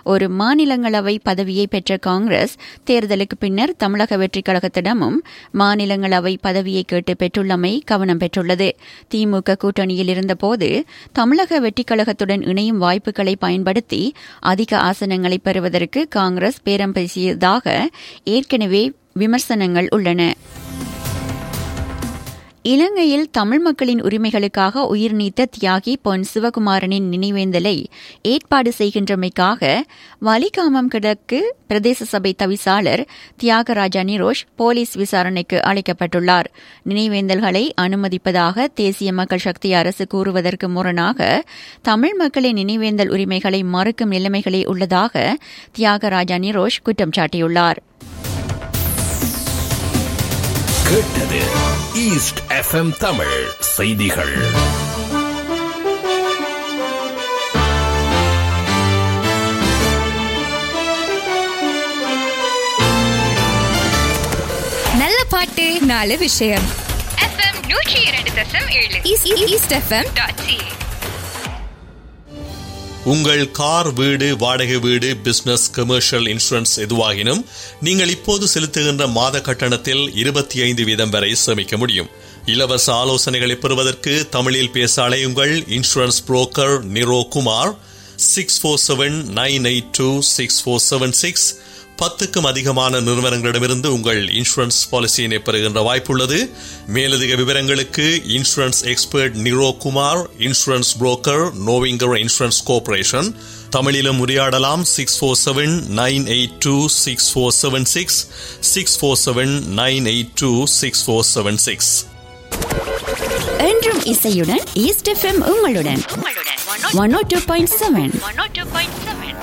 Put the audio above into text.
ஒரு மாநிலங்களவை பதவியை பெற்ற காங்கிரஸ் தேர்தலுக்கு பின்னர் தமிழக வெற்றிக் கழகத்திடமும் மாநிலங்களவை பதவியை கேட்டு பெற்றுள்ளமை கவனம் பெற்றுள்ளது திமுக கூட்டணியில் இருந்தபோது தமிழக வெற்றிக் கழகத்துடன் இணையும் வாய்ப்புகளை பயன்படுத்தி அதிக ஆசனங்களை பெறுவதற்கு காங்கிரஸ் பேரம் பேசியதாக ஏற்கனவே விமர்சனங்கள் உள்ளன இலங்கையில் தமிழ் மக்களின் உரிமைகளுக்காக உயிர் நீத்த தியாகி பொன் சிவகுமாரனின் நினைவேந்தலை ஏற்பாடு செய்கின்றமைக்காக வலிகாமம் கிழக்கு பிரதேச சபை தவிசாளர் தியாகராஜா நிரோஷ் போலீஸ் விசாரணைக்கு அழைக்கப்பட்டுள்ளார் நினைவேந்தல்களை அனுமதிப்பதாக தேசிய மக்கள் சக்தி அரசு கூறுவதற்கு முரணாக தமிழ் மக்களின் நினைவேந்தல் உரிமைகளை மறுக்கும் நிலைமைகளே உள்ளதாக தியாகராஜா நிரோஷ் குற்றம் சாட்டியுள்ளார் கேட்டது ஈஸ்ட் எஃப்எம் தமிழ் செய்திகள் நல்ல பாட்டு நாலு விஷயம் எஃப்எம் நூற்றி இரண்டு தசம் ஏழு ஈஸ்- ஈ- ஈஸ்ட் எஃப்எம் டாட் சி உங்கள் கார் வீடு வாடகை வீடு பிசினஸ் கமர்ஷியல் இன்சூரன்ஸ் எதுவாகினும் நீங்கள் இப்போது செலுத்துகின்ற மாத கட்டணத்தில் இருபத்தி ஐந்து வீதம் வரை சேமிக்க முடியும் இலவச ஆலோசனைகளை பெறுவதற்கு தமிழில் பேச அலையுங்கள் insurance broker Niro Kumar six four seven nine eight two six four seven six பத்துக்கும் அதிகமான நிறுவனங்களிடமிருந்து உங்கள் இன்சூரன்ஸ் பாலிசியினை பெறுகின்ற வாய்ப்புள்ளது மேலதிக விவரங்களுக்கு insurance expert Niro Kumar insurance broker நோவிங்கர் இன்சூரன்ஸ் கோர்பரேஷன் தமிழிலும் உரையாடலாம் six four seven nine eight two six four seven six six four seven nine eight two six four seven six என்றும் இசையுடன் ஈஸ்ட் எஃப்எம் உங்களுடன் one O two point seven one two point seven